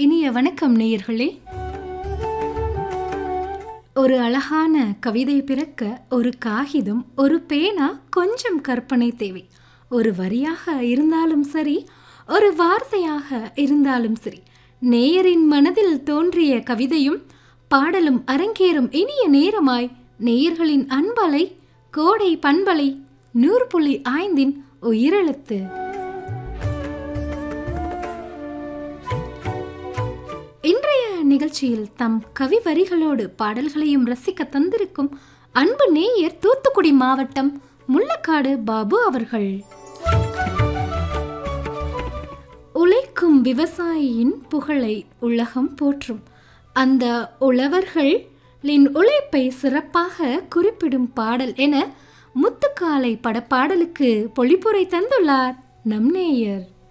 இனிய வணக்கம் நேயர்களே ஒரு அழகான கவிதை பிறக்க ஒரு காகிதம் ஒரு பேனா கொஞ்சம் கற்பனை தேவை ஒரு வரியாக இருந்தாலும் சரி ஒரு வார்த்தையாக இருந்தாலும் சரி நேயரின் மனதில் தோன்றிய கவிதையும் பாடலும் அரங்கேறும் இனிய நேரமாய் நேயர்களின் அன்பலை கோடை பண்பலை நூறு புள்ளி ஐந்தின் உயிரெழுத்து இன்றைய நிகழ்ச்சியில் தம் கவி வரிகளோடு பாடல்களையும் ரசிக்க தந்திருக்கும் அன்பு நேயர் தூத்துக்குடி மாவட்டம் முள்ளக்காடு பாபு அவர்கள் உழைக்கும் விவசாயியின் புகழை உலகம் போற்றும் அந்த உழவர்களின் உழைப்பை சிறப்பாக குறிப்பிடும் பாடல் என முத்துக்காலை படப்பாடலுக்கு பொழிப்புரை தந்துள்ளார் நம் நேயர்